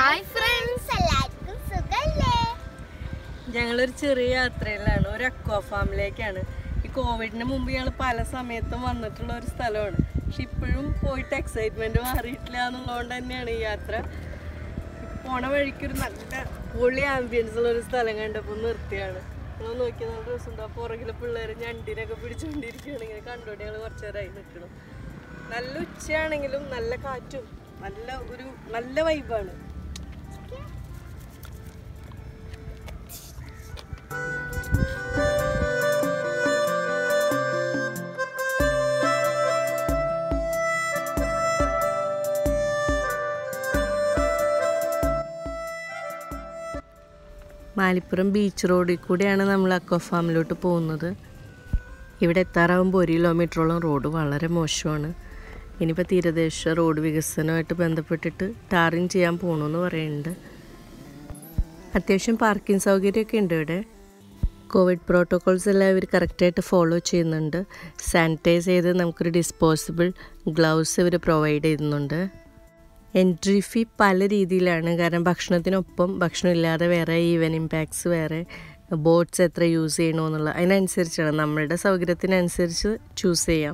Hi friends എല്ലാവർക്കും സുഖല്ലേ ഞങ്ങളൊരു ചെറിയ യാത്രയിലാണ് ഒരു അക്വാ ഫാമിലേക്കാണ് ഈ കോവിഡിന് മുമ്പ് ഞങ്ങൾ പല സമയത്തും വന്നിട്ടുള്ള ഒരു സ്ഥലമാണ് പക്ഷെ ഇപ്പോഴും പോയിട്ട് എക്സൈറ്റ്മെന്റ് മാറിയിട്ടില്ല എന്നുള്ളതുകൊണ്ട് തന്നെയാണ് ഈ യാത്ര പോണ വഴിക്കൊരു നല്ല പൊളി ആംബിയൻസ് ഉള്ള ഒരു സ്ഥലം കണ്ടപ്പോൾ നിർത്തിയാണ് നിങ്ങൾ നോക്കി നല്ല രസമുണ്ട് ആ പുറകിലെ പിള്ളേർ ഞണ്ടിനൊക്കെ പിടിച്ചുകൊണ്ടിരിക്കുകയാണ് ഇങ്ങനെ കണ്ടോണ്ട് ഞങ്ങൾ കുറച്ച് നേരമായി നിൽക്കണം നല്ല ഉച്ചയാണെങ്കിലും നല്ല കാറ്റും നല്ല ഒരു നല്ല വൈബാണ് മാലിപ്പുറം ബീച്ച് റോഡിൽ കൂടെയാണ് നമ്മൾ അക്വ ഫാമിലോട്ട് പോകുന്നത് ഇവിടെ എത്താറാകുമ്പോൾ ഒരു കിലോമീറ്ററോളം റോഡ് വളരെ മോശമാണ് ഇനിയിപ്പോൾ തീരദേശ റോഡ് വികസനമായിട്ട് ബന്ധപ്പെട്ടിട്ട് ടാറിങ് ചെയ്യാൻ പോകണമെന്ന് പറയുന്നുണ്ട് അത്യാവശ്യം പാർക്കിംഗ് സൗകര്യമൊക്കെ ഉണ്ട് ഇവിടെ കോവിഡ് പ്രോട്ടോകോൾസ് എല്ലാം ഇവർ കറക്റ്റായിട്ട് ഫോളോ ചെയ്യുന്നുണ്ട് സാനിറ്റൈസ് ചെയ്ത് നമുക്കൊരു ഡിസ്പോസിബിൾ ഗ്ലൗസ് ഇവർ പ്രൊവൈഡ് ചെയ്യുന്നുണ്ട് എൻട്രി ഫീ പല രീതിയിലാണ് കാരണം ഭക്ഷണത്തിനൊപ്പം ഭക്ഷണം ഇല്ലാതെ വേറെ ഈവൻ ഇമ്പാക്ട്സ് വേറെ ബോട്ട്സ് എത്ര യൂസ് ചെയ്യണമെന്നുള്ള അതിനനുസരിച്ചാണ് നമ്മളുടെ സൗകര്യത്തിനനുസരിച്ച് ചൂസ് ചെയ്യാം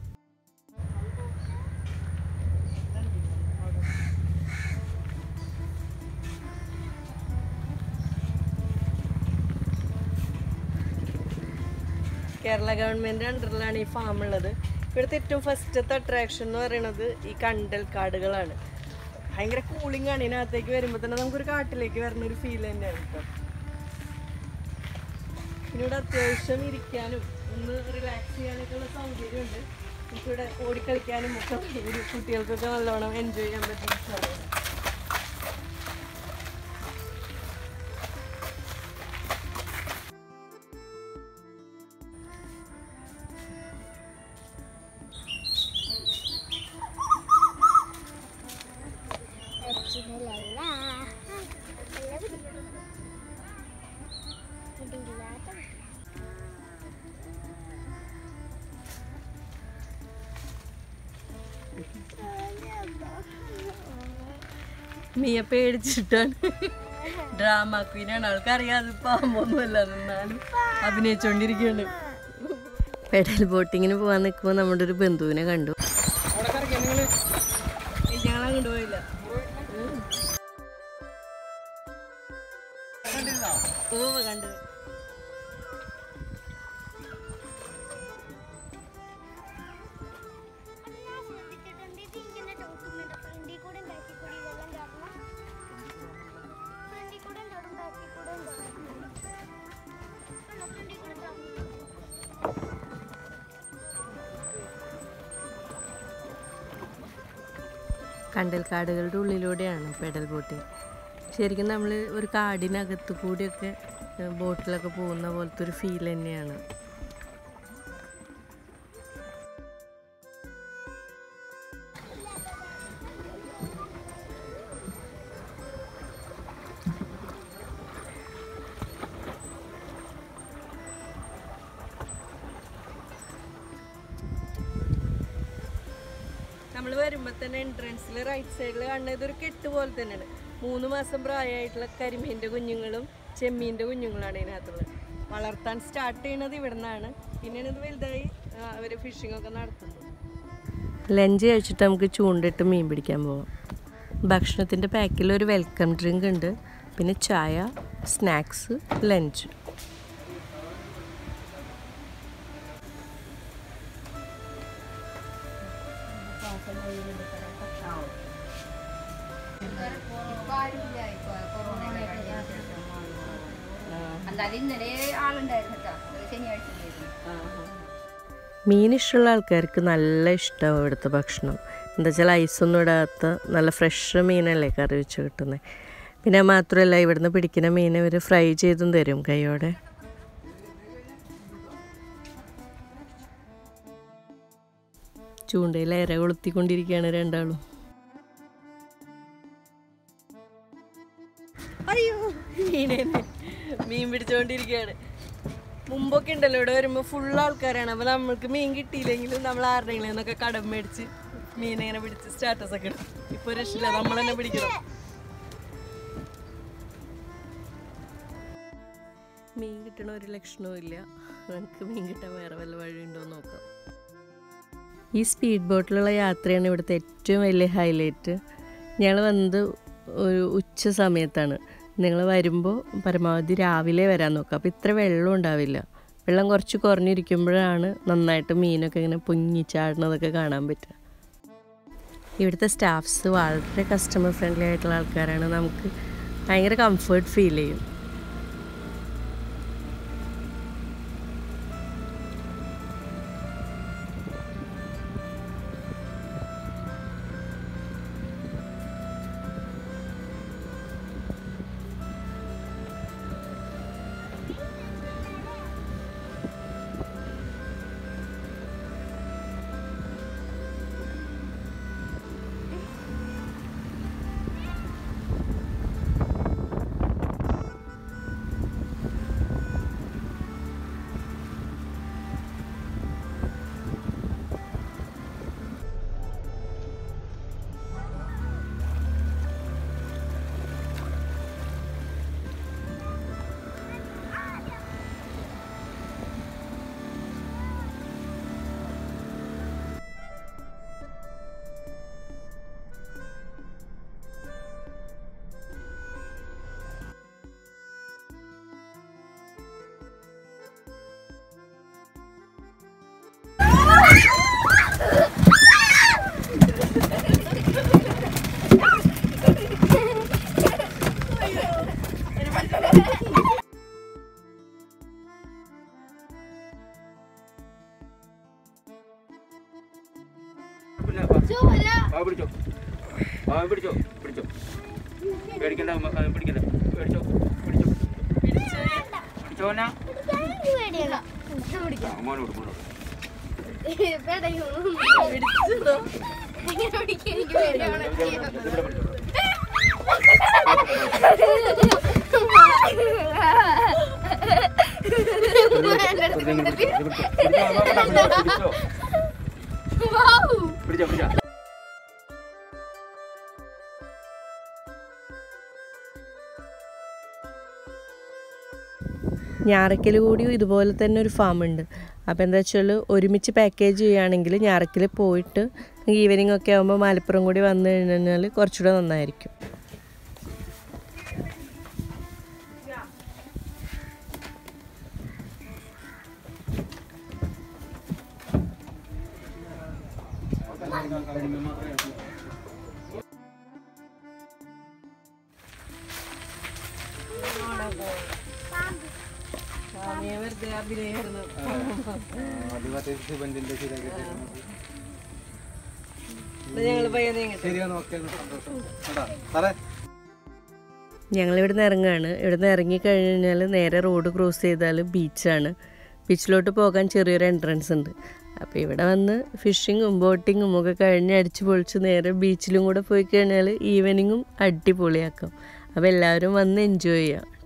കേരള ഗവൺമെൻറ് അണ്ടറിലാണ് ഈ ഫാം ഉള്ളത് ഇവിടുത്തെ ഏറ്റവും ഫസ്റ്റത്തെ അട്രാക്ഷൻ എന്ന് പറയുന്നത് ഈ കണ്ടൽ കാടുകളാണ് ഭയങ്കര കൂളിംഗ് ആണ് ഇതിനകത്തേക്ക് വരുമ്പോൾ തന്നെ നമുക്കൊരു കാട്ടിലേക്ക് വരുന്ന ഒരു ഫീൽ തന്നെയാണ് കേട്ടോ പിന്നെ ഇവിടെ അത്യാവശ്യം ഇരിക്കാനും ഒന്ന് റിലാക്സ് ചെയ്യാനൊക്കെ ഉള്ള സൗകര്യമുണ്ട് നമുക്കിവിടെ ഓടിക്കളിക്കാനും ഒക്കെ ഒരു കുട്ടികൾക്കൊക്കെ നല്ലോണം എൻജോയ് ചെയ്യാൻ പറ്റുന്ന സ്ഥലമാണ് അച്ഛനല്ല ഇതില്ലാത്ത മിയ പേടിച്ചിട്ടാണ് ഡ്രാമ ക്വീനാണ് ആൾക്കറിയാതെ പാമ്പൊന്നുമല്ല എന്നാലും അഭിനയിച്ചോണ്ടിരിക്കുകയാണ് പെഡൽ ബോട്ടിങ്ങിന് പോകാൻ നിൽക്കുമ്പോൾ നമ്മുടെ ഒരു ബന്ധുവിനെ കണ്ടു ഞങ്ങൾ അങ്ങോട്ട് പോയില്ല ഓ കണ്ടു ശ്രദ്ധിച്ചിട്ടുണ്ട് ഇത് ഇങ്ങനെ ഡോക്യുമെന്റ് ഫ്രണ്ടിൽ കൂടെ ബാക്കിൽ കൂടി വെള്ളം കാരണം ഫ്രണ്ടിൽ കൂടെ തൊടും ബാക്കിൽ കൂടെ ഫ്രണ്ടിൽ കൂടെ തൊടും. കണ്ടൽക്കാടുകളുടെ ഉള്ളിലൂടെയാണ് പെഡൽ ബോട്ടിങ് ശരിക്കും നമ്മൾ ഒരു കാടിനകത്ത് കൂടിയൊക്കെ ഏഹ്, ബോട്ടിലൊക്കെ പോകുന്ന പോലത്തെ ഒരു ഫീൽ തന്നെയാണ് നമ്മൾ വരുമ്പോൾ തന്നെ എൻട്രൻസിൽ റൈറ്റ് സൈഡിൽ കാണുന്നത് ഇതൊരു കെട്ട് പോലെ തന്നെയാണ് മൂന്ന് മാസം പ്രായമായിട്ടുള്ള കരിമീൻ്റെ കുഞ്ഞുങ്ങളും ചെമ്മീൻ്റെ കുഞ്ഞുങ്ങളാണ് ഇതിനകത്തുള്ളത് വളർത്താൻ സ്റ്റാർട്ട് ചെയ്യുന്നത് ഇവിടെ നിന്നാണ് പിന്നെയാണ് ഇത് വലുതായി അവർ ഫിഷിംഗ് ഒക്കെ നടത്തുന്നത് ലഞ്ച് കഴിച്ചിട്ട് നമുക്ക് ചൂണ്ടിട്ട് മീൻ പിടിക്കാൻ പോവാം ഭക്ഷണത്തിൻ്റെ പാക്കിൽ ഒരു വെൽക്കം ഡ്രിങ്ക് ഉണ്ട് പിന്നെ ചായ സ്നാക്സ് ലഞ്ച് അല്ലാതെ ഇന്നലെ ആളുണ്ടായിരുന്നു കേട്ടോ ഇന്നലെ ശനിയാഴ്ച ഉണ്ടായിരുന്നു. മീൻ ഇഷ്ടമുള്ള ആൾക്കാർക്ക് നല്ല ഇഷ്ടമാവും ഇവിടുത്തെ ഭക്ഷണം എന്താ വെച്ചാൽ ഐസൊന്നും ഇടാത്ത നല്ല ഫ്രഷ് മീനല്ലേ കറി വെച്ച് കിട്ടുന്നത് പിന്നെ മാത്രമല്ല ഇവിടുന്ന് പിടിക്കുന്ന മീൻ ഇവർ ഫ്രൈ ചെയ്തും തരും കൈയോടെ ചൂണ്ടയിൽ ഇര കൊളുത്തിക്കൊണ്ടിരിക്കുകയാണ് രണ്ടാളും അയ്യോ മീനേനെ മീൻ പിടിച്ചുകൊണ്ടിരിക്കുകയാണ് മുമ്പൊക്കെ ഉണ്ടല്ലോ ഇവിടെ വരുമ്പോൾ ഫുൾ ആൾക്കാരാണ് അപ്പോൾ നമ്മൾക്ക് മീൻ കിട്ടിയില്ലെങ്കിലും നമ്മൾ ആരുടെയെങ്കിലും നിന്നൊക്കെ കടം മേടിച്ച് മീൻ ഇങ്ങനെ പിടിച്ച് സ്റ്റാറ്റസ് ഒക്കെ ഇടും ഇപ്പോൾ രക്ഷയില്ല നമ്മൾ തന്നെ പിടിക്കണം മീൻ കിട്ടണ ഒരു ലക്ഷണവും ഇല്ല നമുക്ക് മീൻ കിട്ടാൻ വേറെ വല്ല വഴിയുണ്ടോ എന്ന് നോക്കാം ഈ സ്പീഡ് ബോട്ടിലുള്ള യാത്രയാണ് ഇവിടുത്തെ ഏറ്റവും വലിയ ഹൈലൈറ്റ് ഞങ്ങൾ വന്നത് ഒരു ഉച്ച സമയത്താണ് നിങ്ങൾ വരുമ്പോൾ പരമാവധി രാവിലെ വരാൻ നോക്കുക അപ്പോൾ ഇത്ര വെള്ളം ഉണ്ടാവില്ല വെള്ളം കുറച്ച് കുറഞ്ഞിരിക്കുമ്പോഴാണ് നന്നായിട്ട് മീനൊക്കെ ഇങ്ങനെ പൊങ്ങിച്ചാടുന്നതൊക്കെ കാണാൻ പറ്റുക ഇവിടുത്തെ സ്റ്റാഫ്സ് വളരെ കസ്റ്റമർ ഫ്രണ്ട്ലി ആയിട്ടുള്ള ആൾക്കാരാണ് നമുക്ക് ഭയങ്കര കംഫേർട്ട് ഫീൽ ചെയ്യും ആ പിടിച്ചോ ആ പിടിച്ചോ പിടിച്ചോ പേടിക്കണ്ട അമ്മ, ആ, പിടിക്കണ്ട പേടിച്ചോ പിടിച്ചോ പിടിച്ചോനാ എനിക്ക് പേടിയല്ല ആ, മോനോട് മോനോട് ഇവിടെ പിടിച്ചോ പിടിച്ചോ പിടിച്ചോ ഞാറക്കൽ കൂടിയും ഇതുപോലെ തന്നെ ഒരു ഫാം ഉണ്ട് അപ്പോൾ എന്താ വെച്ചാൽ ഒരുമിച്ച് പാക്കേജ് ചെയ്യുകയാണെങ്കിൽ ഞാറക്കൽ പോയിട്ട് ഈവനിങ് ഒക്കെ ആകുമ്പോൾ മലപ്പുറം കൂടി വന്നു കഴിഞ്ഞാൽ കുറച്ചുകൂടെ നന്നായിരിക്കും ഞങ്ങൾ ഇവിടുന്ന് ഇറങ്ങുകയാണ് ഇവിടുന്ന് ഇറങ്ങിക്കഴിഞ്ഞാൽ നേരെ റോഡ് ക്രോസ് ചെയ്താൽ ബീച്ചാണ് ബീച്ചിലോട്ട് പോകാൻ ചെറിയൊരു എൻട്രൻസ് ഉണ്ട് അപ്പോൾ ഇവിടെ വന്ന് ഫിഷിങ്ങും ബോട്ടിങ്ങും ഒക്കെ കഴിഞ്ഞ് അടിച്ച് പൊളിച്ച് നേരെ ബീച്ചിലും കൂടെ പോയി കഴിഞ്ഞാൽ ഈവനിങ്ങും അടിപൊളിയാക്കാം അപ്പോൾ എല്ലാവരും വന്ന് എൻജോയ് ചെയ്യാം